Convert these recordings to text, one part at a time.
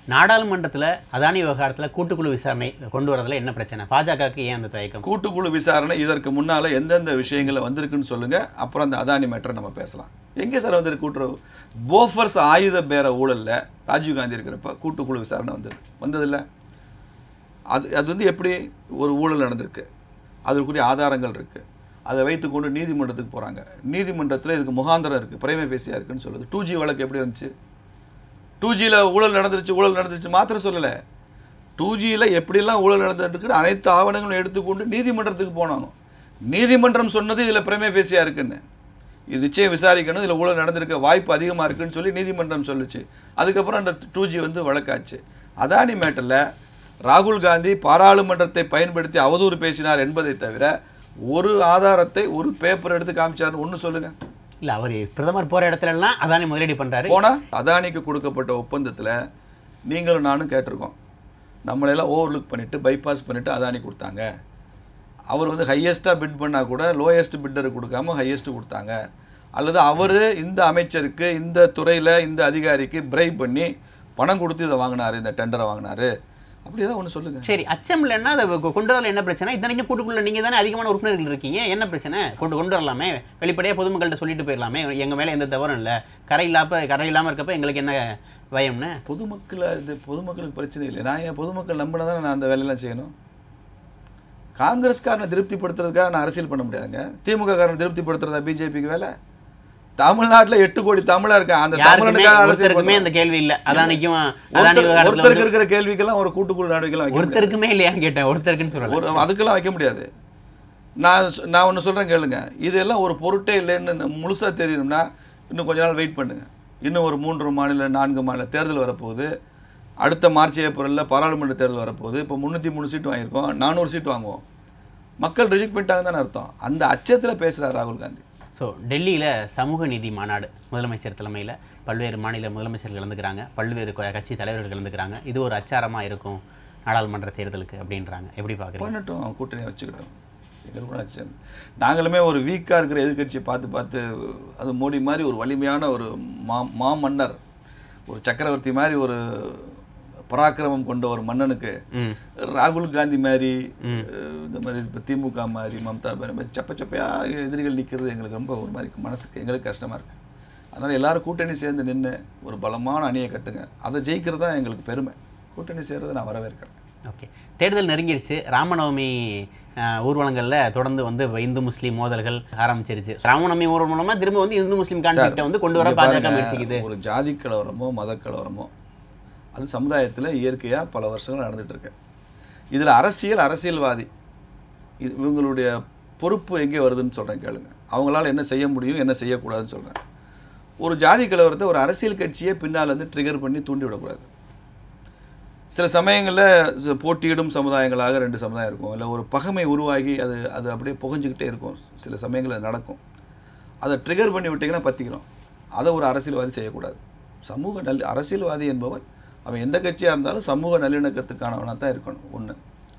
நாடாளுமன்றத்தில் அதானி விவகாரத்தில் கூட்டுக்குழு விசாரணை கொண்டு வரதுல என்ன பிரச்சனை பாஜகவுக்கு ஏன் அந்த தயக்கம் கூட்டுக்குழு விசாரணை இதற்கு முன்னால எந்தெந்த விஷயங்கள் வந்திருக்குன்னு சொல்லுங்க அப்புறம் அந்த அதானி மேட்டரை நம்ம பேசலாம் எங்கே சார் வந்திருக்கு கூட்டுறவு போஃபர்ஸ் ஆயுத பேர ஊழல்ல ராஜீவ் காந்தி இருக்கிறப்ப கூட்டுக்குழு விசாரணை வந்தது வந்ததில்ல அது அது வந்து எப்படி ஒரு ஊழல் நடந்திருக்கு அதற்குரிய ஆதாரங்கள் இருக்குது அதை வைத்துக்கொண்டு நீதிமன்றத்துக்கு போகிறாங்க நீதிமன்றத்தில் இதுக்கு முகாந்திரம் இருக்குது பிரைமே ஃபேஸியாக இருக்குன்னு சொல்லுது டூ ஜி வழக்கு எப்படி வந்துச்சு டூ ஜியில் ஊழல் நடந்துருச்சு ஊழல் நடந்துருச்சு மாத்திரம் சொல்லலை டூ ஜியில் எப்படிலாம் ஊழல் நடந்துருக்கு அனைத்து ஆவணங்களும் எடுத்துக்கொண்டு நீதிமன்றத்துக்கு போனாங்க நீதிமன்றம் சொன்னது இதில் பிரமே ஃபேஸியாக இருக்குன்னு இது நிச்சயம் விசாரிக்கணும் இதில் ஊழல் நடந்திருக்க வாய்ப்பு அதிகமாக இருக்குன்னு சொல்லி நீதிமன்றம் சொல்லுச்சு அதுக்கப்புறம் அந்த டூ ஜி வந்து வழக்காச்சு அதானி மேட்டரில் ராகுல் காந்தி பாராளுமன்றத்தை பயன்படுத்தி அவதூறு பேசினார் என்பதை தவிர ஒரு ஆதாரத்தை ஒரு பேப்பர் எடுத்து காமிச்சார்னு ஒன்று சொல்லுங்கள் இல்லை அவர் பிரதமர் போகிற இடத்துலலாம் அதானி முதலீடு பண்ணுறாரு போனால் அதானிக்கு கொடுக்கப்பட்ட ஒப்பந்தத்தில் நீங்களும் நானும் கேட்டிருக்கோம் நம்மளையெல்லாம் ஓவர்லுக் பண்ணிவிட்டு பைபாஸ் பண்ணிவிட்டு அதானி கொடுத்தாங்க அவர் வந்து ஹையஸ்ட்டாக பிட் பண்ணால் கூட லோயஸ்ட் பிட்டருக்கு கொடுக்காம ஹையஸ்ட் கொடுத்தாங்க அல்லது அவர் இந்த அமைச்சருக்கு இந்த துறையில் இந்த அதிகாரிக்கு பிரைப் பண்ணி பணம் கொடுத்து இதை வாங்கினாரு இந்த டெண்டரை வாங்கினாரு அப்படி ஏதாவது ஒன்று சொல்லுங்கள் சரி அச்சம் இல்லைன்னா அதை கொ- கொண்டு வரல என்ன பிரச்சனை இத்தனைக்கும் கூட்டுக்குள்ள நீங்கள் தானே அதிகமான உறுப்பினர்கள் இருக்கீங்க என்ன பிரச்சனை கொண்டு கொண்டு வரலாமே வெளிப்படையாக பொதுமக்கள்கிட்ட சொல்லிட்டு போயிடலாமே எங்கள் மேலே எந்த தவறும் இல்லை கரை இல்லாம கரை இல்லாமல் இருக்கப்ப எங்களுக்கு என்ன பயம்னு பொதுமக்களை இது பொதுமக்களுக்கு பிரச்சனை இல்லை நான் என் பொதுமக்கள் நம்பினா தானே நான் அந்த வேலையெல்லாம் செய்யணும் காங்கிரஸ்காரனை திருப்திப்படுத்துறதுக்காக நான் அரசியல் பண்ண முடியாதுங்க திமுக காரனை திருப்திப்படுத்துறதா பிஜேபிக்கு வேலை தமிழ்நாட்டுல எட்டு கோடி தமிழா இருக்கான் அந்த யாருக்குமே தமிழனுக்காக அரசியல் ஒருத்தருக்குமே பண்ணணும். அந்த கேள்வி இல்லை அதானிக்கும் அதானி ஒருத்தர்- விவகாரத்தில் ஒருத்தருக்கு இருக்கிற கேள்விக்கெல்லாம் ஒரு கூட்டுக்குழு நடவடிக்கைலாம் வைக்க முடியாது. ஒருத்தருக்குமே இல்லையான்னு கேட்டேன் ஒருத்தருக்குன்னு சொல்லல ஒரு அதுக்கெல்லாம் வைக்க முடியாது நான் சொ- நான் ஒன்று சொல்கிறேன் கேளுங்க இதெல்லாம் ஒரு பொருட்டே இல்லைன்னு முழுசாக தெரியணும்னா இன்னும் கொஞ்ச நாள் வெயிட் பண்ணுங்க இன்னும் ஒரு மூன்று மாநில நான்கு மாநில தேர்தல் வரப்போகுது அடுத்த மார்ச் ஏப்ரலில் பாராளுமன்ற தேர்தல் வரப்போகுது இப்போ முந்நூற்றி மூணு சீட் வாங்கியிருக்கோம் நானூறு சீட் வாங்குவோம் மக்கள் ரிஜெக்ட் பண்ணிட்டாங்க தானே அர்த்தம் அந்த அச்சத்தில் பேசுகிறார் ராகுல் காந்தி ஸோ டெல்லியில் சமூக நீதி மாநாடு முதலமைச்சர் தலைமையில் பல்வேறு மாநில முதலமைச்சர்கள் கலந்துக்கிறாங்க பல்வேறு க- கட்சி தலைவர்கள் கலந்துக்கிறாங்க இது ஒரு அச்சாரமாக இருக்கும் நாடாளுமன்ற தேர்தலுக்கு அப்படின்றாங்க எப்படி பார்க்குறீங்க பண்ணட்டும் அவன் கூட்டணியை வச்சுக்கிட்டோம் எங்களுக்கு கூட அச்சம் நாங்களுமே ஒரு வீக்காக இருக்கிற எதிர்க்கட்சியை பார்த்து பார்த்து அது மோடி மாதிரி ஒரு வலிமையான ஒரு மா மாமன்னர் ஒரு சக்கரவர்த்தி மாதிரி ஒரு பராக்கிரமம் கொண்ட ஒரு மன்னனுக்கு ம் ராகுல் காந்தி மாதிரி அஹ், இந்த மாதிரி இப்போ திமுக மாதிரி மம்தா பானர்ஜி மாதிரி சப்ப சப்பையாக எதிரிகள் நிற்கிறது எங்களுக்கு ரொம்ப ஒரு மாதிரி மனசுக்கு எங்களுக்கு கஷ்டமாக இருக்குது அதனால் எல்லாரும் கூட்டணி சேர்ந்து நின்று ஒரு பலமான அணியை கட்டுங்க அதை ஜெயிக்கிறது தான் எங்களுக்கு பெருமை கூட்டணி சேர்றதை நான் வரவேற்கிறேன் ஓகே தேர்தல் நெருங்கிருச்சு ராமநவமி அஹ், ஊர்வலங்கள்ல தொடர்ந்து வந்து இந்து முஸ்லீம் மோதல்கள் ஆரம்பிச்சிருச்சு ராமநவமி ஊர்வலம் மூலமா திரும்ப வந்து இந்து முஸ்லீம் கான்ஃபிளிக்ட்டை வந்து கொண்டு வர இங்க பாஜக பாருங்க, முயற்சிக்குது ஒரு ஜாதி கலவரமோ மத கலவரமோ அது சமுதாயத்தில் இயற்கையாக பல வருஷங்கள் நடந்துட்டு இருக்கு இதில் அரசியல் அரசியல்வாதி இது இவங்களுடைய பொறுப்பு எங்கே வருதுன்னு சொல்கிறேன் கேளுங்க அவங்களால என்ன செய்ய முடியும் என்ன செய்யக்கூடாதுன்னு சொல்கிறேன் ஒரு ஜாதி கலவரத்தை ஒரு அரசியல் கட்சியே பின்னால் வந்து ட்ரிகர் பண்ணி தூண்டி விடக்கூடாது சில சமயங்களில் போட்டியிடும் சமுதாயங்களாக ரெண்டு சமுதாயம் இருக்கும் இல்லை ஒரு பகைமை உருவாகி அது அது அப்படியே புகஞ்சிக்கிட்டே இருக்கும் சில சமயங்களில் அது நடக்கும் அதை ட்ரிகர் பண்ணி விட்டிங்கன்னா பற்றிக்கிறோம் அதை ஒரு அரசியல்வாதி செய்யக்கூடாது சமூக நல் அரசியல்வாதி என்பவன் அவன் எந்த கட்சியாக இருந்தாலும் சமூக நல்லிணக்கத்துக்கானவனாக தான் இருக்கணும் ஒன்று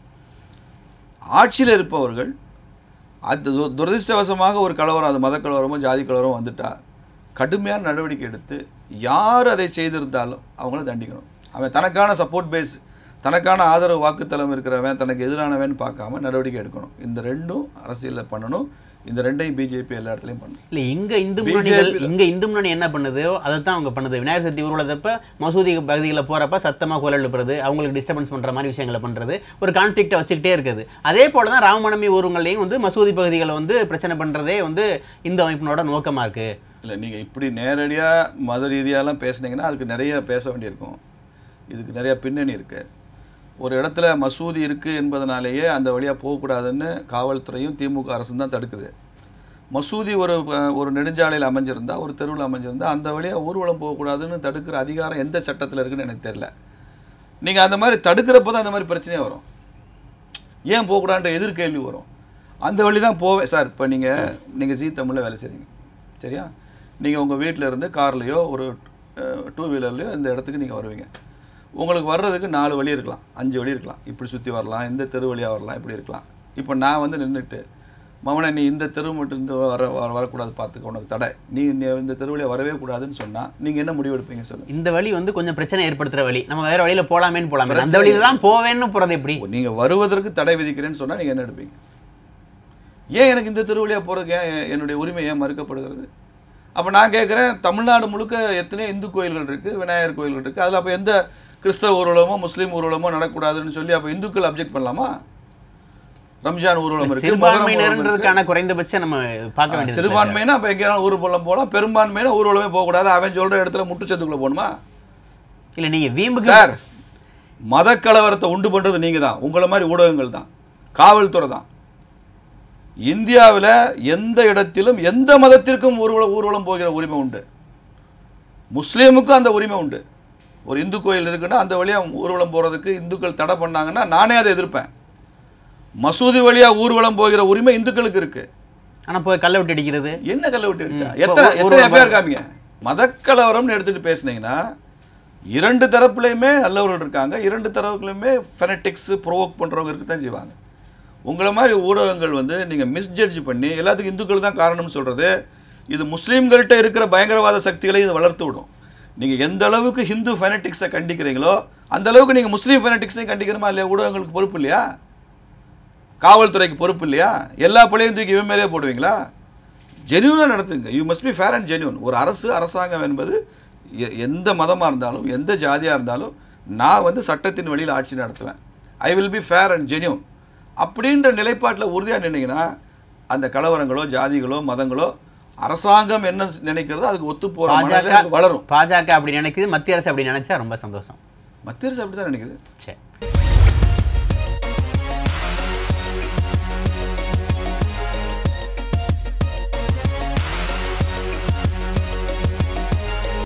ஆட்சியில் இருப்பவர்கள் அது து- துரதிர்ஷ்டவசமாக ஒரு கலவரம் அது மத கலவரமோ ஜாதி கலவரமோ வந்துட்டா கடுமையான நடவடிக்கை எடுத்து யார் அதை செய்திருந்தாலும் அவங்கள தண்டிக்கணும் அவன் தனக்கான சப்போர்ட் பேஸ் தனக்கான ஆதரவு வாக்குத்தலம் இருக்கிறவன் தனக்கு எதிரானவன் பார்க்காம நடவடிக்கை எடுக்கணும் இந்த ரெண்டும் அரசியலில் பண்ணணும் இந்த ரெண்டையும் பிஜேபி எல்லா இடத்துலையும் பண்ணணும் இல்ல இங்க இந்து முன்னணிகள் இங்க இந்து முன்னணி என்ன பண்ணுதோ அதை தான் அவங்க பண்ணுது விநாயகர் சதுர்த்தி ஊர்வலத்தப்ப மசூதி பகுதிகளில் போறப்ப சத்தமா குரல் எழுப்புறது அவங்களுக்கு டிஸ்டர்பன்ஸ் பண்ற மாதிரி விஷயங்களை பண்றது ஒரு கான்ஃபிளிக்ட்டை வச்சுக்கிட்டே இருக்குது அதே போல தான் ராமநவமி ஊர்வலங்களையும் வந்து மசூதி பகுதிகளை வந்து பிரச்சனை பண்றதே வந்து இந்து அமைப்பினோட நோக்கமா இருக்கு இல்லை நீங்கள் இப்படி நேரடியாக மத ரீதியாலாம் பேசுனீங்கன்னா அதுக்கு நிறைய பேச வேண்டியிருக்கும் இதுக்கு நிறைய பின்னணி இருக்குது ஒரு இடத்துல மசூதி இருக்குது என்பதனாலேயே அந்த வழியாக போகக்கூடாதுன்னு காவல்துறையும் திமுக அரசும் தான் தடுக்குது மசூதி ஒரு அஹ், ஒரு நெடுஞ்சாலையில் அமைஞ்சிருந்தா ஒரு தெருவில் அமைஞ்சிருந்தா அந்த வழியாக ஊர்வலம் போகக்கூடாதுன்னு தடுக்கிற அதிகாரம் எந்த சட்டத்தில் இருக்குன்னு எனக்கு தெரியல நீங்கள் அந்த மாதிரி தடுக்கிறப்ப தான் அந்த மாதிரி பிரச்சனையே வரும் ஏன் போகக்கூடாதுன்ற எதிர்கேள்வி வரும் அந்த வழி தான் போவேன் சார் இப்போ நீங்கள் நீங்கள் ஜீ தமிழில் வேலை செய்கிறீங்க சரியா நீங்கள் உங்கள் வீட்டில் இருந்து கார்லேயோ ஒரு டூ வீலர்லையோ இந்த இடத்துக்கு நீங்கள் வருவீங்க உங்களுக்கு வர்றதுக்கு நாலு வழி இருக்கலாம் அஞ்சு வழி இருக்கலாம் இப்படி சுற்றி வரலாம் இந்த தெரு வழியாக வரலாம் இப்படி இருக்கலாம் இப்போ நான் வந்து நின்றுட்டு மவனை நீ இந்த தெரு மட்டும் இந்த வர வர வரக்கூடாது பார்த்துக்க உனக்கு தடை நீ நீ இந்த தெருவிலே வரவே கூடாதுன்னு சொன்னால் நீங்கள் என்ன முடிவு எடுப்பீங்க சொல்லுங்கள் இந்த வழி வந்து கொஞ்சம் பிரச்சனை ஏற்படுத்துற வழி நம்ம வேற வழியில போலாமேன்னு போலாமே அந்த வழியில தான் போவேன்னு போறது எப்படி நீங்கள் வருவதற்கு தடை விதிக்கிறேன்னு சொன்னால் நீங்கள் என்ன எடுப்பீங்க ஏன் எனக்கு இந்த தெருவழியா போகிறதுக்கு ஏன் என்னுடைய உரிமை ஏன் மறுக்கப்படுகிறது அப்போ நான் கேட்குறேன் தமிழ்நாடு முழுக்க எத்தனையோ இந்து கோயில்கள் இருக்குது விநாயகர் கோயில்கள் இருக்குது அதில் அப்போ எந்த கிறிஸ்தவ ஊர்வலமோ முஸ்லீம் ஊர்வலமோ நடக்கூடாதுன்னு சொல்லி அப்போ இந்துக்கள் அப்ஜெக்ட் பண்ணலாமா ரம்ஜான் ஊர்வலம் இருக்குது சிறுபான்மையினருன்றதுக்கான குறைந்தபட்சம் நம்ம பார்க்க வேண்டியது சிறுபான்மைனா அப்போ எங்கேயாலும் ஊர்வலம் போகலாம் பெரும்பான்மைனா ஊர்வலமே போகக்கூடாது அவன் சொல்கிற இடத்துல முட்டுச்சத்துக்குள்ளே போகணுமா இல்ல நீங்க வீம்புக்கு சார் மத கலவரத்தை உண்டு பண்ணுறது நீங்கள் தான் உங்களை மாதிரி ஊடகங்கள் தான் காவல்துறை தான் இந்தியாவில் எந்த இடத்திலும் எந்த மதத்திற்கும் ஊர்வலம் ஊர்வலம் போகிற உரிமை உண்டு முஸ்லீமுக்கும் அந்த உரிமை உண்டு ஒரு இந்து கோயில் இருக்குன்னா அந்த வழியாக ஊர்வலம் போகிறதுக்கு இந்துக்கள் தடை பண்ணாங்கன்னா நானே அதை எதிர்ப்பேன் மசூதி வழியாக ஊர்வலம் போகிற உரிமை இந்துக்களுக்கு இருக்குது ஆனா போய் கல்லை விட்டு அடிக்கிறது என்ன கல்லை விட்டு அடிச்சா ம். எத்தனை ஒரு- எத்தனை ஒரு எஃப்ஐஆர் காமிங்க மதக்கலவரம்னு எடுத்துட்டு பேசுனீங்கன்னா இரண்டு தரப்புலையுமே நல்லவர்கள் இருக்காங்க இரண்டு தரப்புலையுமே ஃபெனட்டிக்ஸ் ப்ரோவோக் பண்ணுறவங்க இருக்க தான் செய்வாங்க உங்களை மாதிரி ஊடகங்கள் வந்து நீங்கள் மிஸ்ஜட்ஜ் பண்ணி எல்லாத்துக்கும் இந்துக்கள் தான் காரணம்னு சொல்கிறது இது முஸ்லீம்கள்கிட்ட இருக்கிற பயங்கரவாத சக்திகளை இது வளர்த்து விடும் நீங்கள் எந்த அளவுக்கு ஹிந்து ஃபெனட்டிக்ஸை கண்டிக்கிறீங்களோ அந்த அளவுக்கு நீங்கள் முஸ்லீம் ஃபெனட்டிக்ஸையும் கண்டிக்கணுமா இல்லையா ஊடகங்களுக்கு பொறுப்பு இல்லையா காவல்துறைக்கு பொறுப்பு இல்லையா எல்லா பிள்ளையும் தூக்கி இவன் மேலே போடுவீங்களா ஜென்யூனாக நடத்துங்க you must be fair and genuine ஒரு அரசு அரசாங்கம் என்பது எ- எந்த மதமாக இருந்தாலும் எந்த ஜாதியாக இருந்தாலும் நான் வந்து சட்டத்தின் வழியில் ஆட்சி நடத்துவேன் I will be fair and genuine அப்படின்ற நிலைப்பாட்டில் உறுதியாக நின்னீங்கன்னா அந்த கலவரங்களோ ஜாதிகளோ மதங்களோ அரசாங்கம் என்ன நினைக்கிறதோ அதுக்கு ஒத்து போகிற பாஜக வளரும் பாஜக அப்படி நினைக்குது மத்திய அரசு அப்படி நினைச்சா ரொம்ப சந்தோஷம் மத்திய அரசு அப்படி தான் நினைக்குது சரி